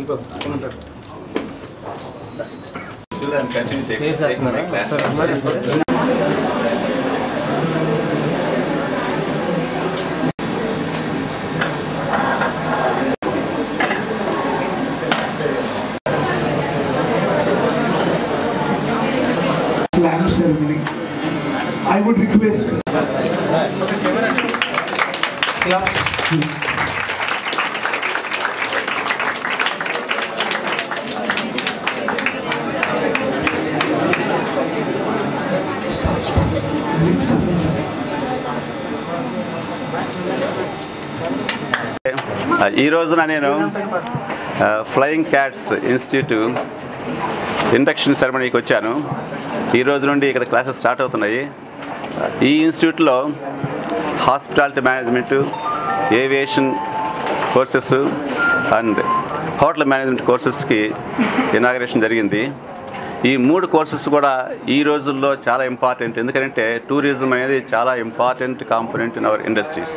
lamp ceremony. I would request claps. Stop, stop, stop. Stop. ఈ రోజున నేను flying cats institute induction సెరమనీకి వచ్చాను ఈ రోజు నుండి ఇక్కడ క్లాసెస్ స్టార్ట్ అవుతున్నాయి ఈ ఇన్స్టిట్యూట్లో hospitality management aviation courses and hotel management కోర్సెస్కి ఇనాగరేషన్ జరిగింది ఈ మూడు కోర్సెస్ కూడా ఈ రోజుల్లో చాలా ఇంపార్టెంట్ ఎందుకంటే టూరిజం అనేది చాలా important component in our industries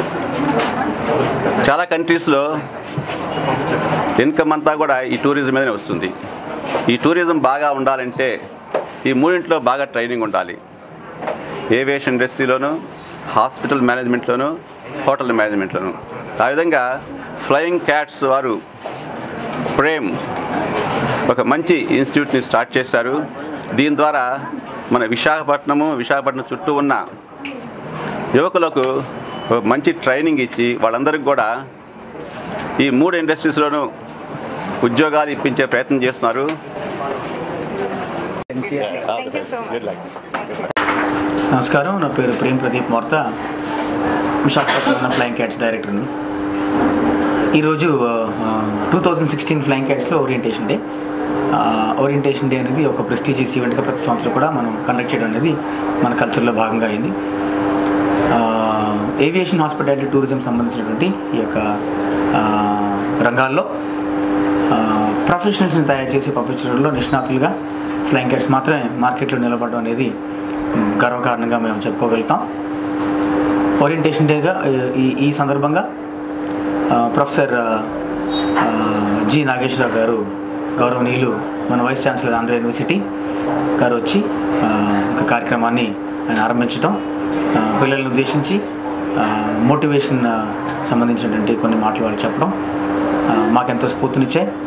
చాలా కంట్రీస్లో ఇన్కమ్ అంతా కూడా ఈ టూరిజం మీదనే వస్తుంది ఈ టూరిజం బాగా ఉండాలంటే ఈ మూడింట్లో బాగా ట్రైనింగ్ ఉండాలి ఏవియేషన్ ఇండస్ట్రీలోను హాస్పిటల్ మేనేజ్మెంట్లోను హోటల్ మేనేజ్మెంట్లోను ఆ విధంగా ఫ్లయింగ్ క్యాట్స్ వారు ప్రేమ్ ఒక మంచి ఇన్స్టిట్యూట్ని స్టార్ట్ చేశారు దీని ద్వారా మన విశాఖపట్నము విశాఖపట్నం చుట్టూ ఉన్న యువకులకు ఒక మంచి ట్రైనింగ్ ఇచ్చి వాళ్ళందరికీ కూడా ఈ మూడు ఇండస్ట్రీస్లోనూ ఉద్యోగాలు ఇప్పించే ప్రయత్నం చేస్తున్నారు Thank you so much. నమస్కారం నా పేరు ప్రేమ్ ప్రదీప్ మోర్తా విశాఖపట్నంలో ఉన్న ఫ్లయింగ్ క్యాట్స్ డైరెక్టర్ని ఈరోజు టూ థౌజండ్ సిక్స్టీన్ ఫ్లయింగ్ క్యాట్స్లో ఓరియంటేషన్ డే ఓరియంటేషన్ డే అనేది ఒక ప్రెస్టీజియస్ ఈవెంట్గా ప్రతి సంవత్సరం కూడా మనం కండక్ట్ చేయడం అనేది మన కల్చర్లో భాగంగా అయింది ఏవియేషన్ హాస్పిటాలిటీ టూరిజం సంబంధించినటువంటి ఈ యొక్క ఆ, రంగాల్లో ప్రొఫెషనల్స్ని తయారు చేసి పంపించడంలో నిష్ణాతులుగా ఫ్లయింగ్ క్యాట్స్ మాత్రమే మార్కెట్లో నిలబడడం అనేది మ్, గర్వకారణంగా మేము చెప్పుకోగలుగుతాం ఓరియంటేషన్ డేగా ఈ ఈ సందర్భంగా ఆ, ప్రొఫెసర్ ఆ, ఆ, జి నాగేశ్వరరావు గారు గౌరవనీయులు మన వైస్ ఛాన్సలర్ ఆంధ్ర యూనివర్సిటీ గారు వచ్చి ఆ, ఒక కార్యక్రమాన్ని ఆయన ఆరంభించడం ఆ, పిల్లల్ని ఉద్దేశించి మోటివేషన్ సంబంధించినటువంటి కొన్ని మాటలు వాళ్ళు చెప్పడం ఆ, మాకెంతో స్ఫూర్తినిచ్చాయి